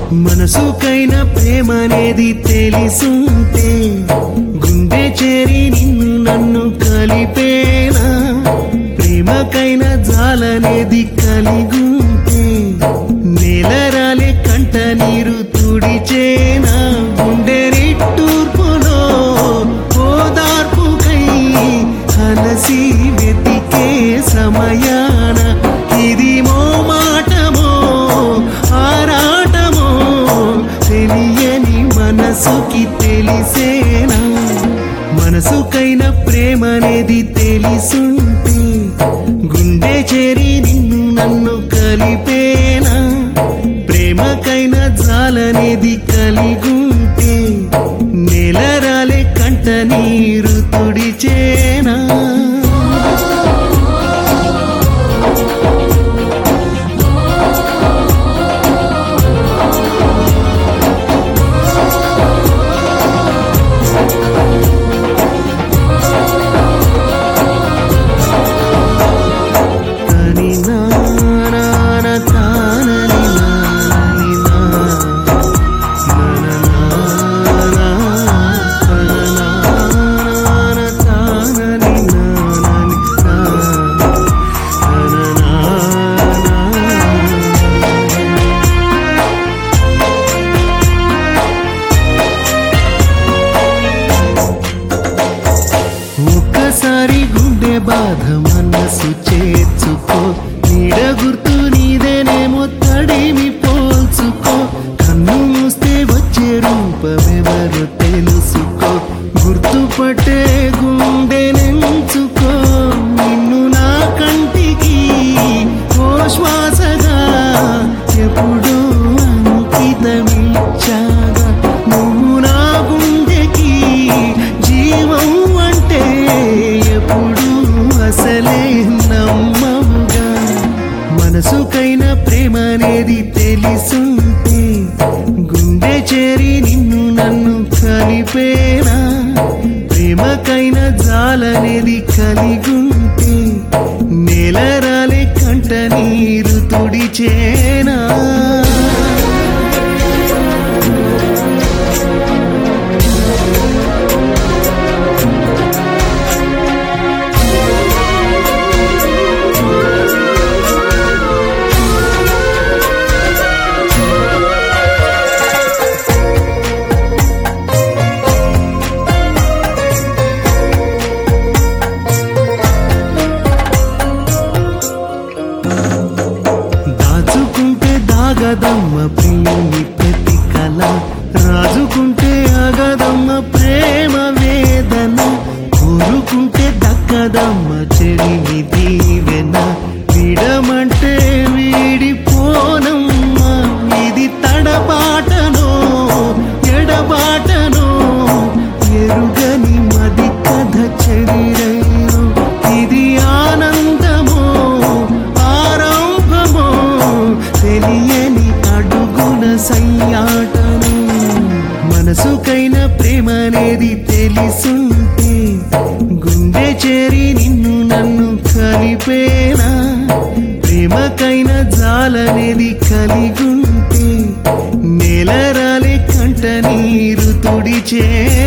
మనసుకైన ప్రేమనేది తెలిసుంటే గుండె చేరి నిన్ను నన్ను కలిపేనా ప్రేమకైన జాలనేది కలిగుంటే నేలరాలే కంట నీరు తుడిచేనా గుండె నిట్టూర్పులో ఓదార్పుకై అలసి వెతికే సమయాన ఇది మో మాటమో ఆరాటమో తెలియని మనసుకి తెలిసేనా మనసుకైన ప్రేమనేది తెలిసుంటే గుండె చేరి నిన్ను నన్ను కలిపేనా ప్రేమకైన జాలనేది కలిగుంటే నెలరాలే కంట నీరు తుడిచేనా తని నా నా నా తానని నాని నా. నా నా నా నా నా నా తానని నాని నా. నా నా నా ఒక్కసారి గుండె బాధ మనసు చేర్చుకో నీడ గుర్తు నీదేనేమో తడిమి పోల్చుకో కన్ను మూస్తే వచ్చే రూపమెవరు తెలుసుకో గుర్తుపట్టే గుండె నెంచుకో నిన్ను నా కంటికి ఓ శ్వాసగా ఎప్పుడూ అంకితమిచ్చాగా నువ్వు నా గుండెకి జీవం అంటే ఎప్పుడు అసలే నమ్మవుగా మనసుకైన ప్రేమ అనేది తెలిసుంటే గుండె చేరి నిన్ను నన్ను కలిపేనా ప్రేమకైన జాలనేది కలిగుంటే నెలరాలే కంట నీరు తుడిచేనా దాచుకుంటే దాగదమ్మ ప్రియుని ప్రతి కళ రాజుకుంటే ఆగదమ్మ ప్రేమ వేదన కోరుకుంటే దక్కదమ్మ చెలిని దీవెన విడమంటే వీడిపోనమ్మ ఇది తడబాటనో ఎడబాటనో ఎరుగని మది కథ చెడిరైను ఇది ఆనందమో ఆరంభమో తెలియని అడుగున సయ్యాటము మనసుకైన ప్రేమ అనేది తెలిసుంటే గుండె చేరి నిన్ను నన్ను కలిపేనా ప్రేమకైన జాలనేది కలిగుంటే నెలరాలే కంట నీరు తుడిచే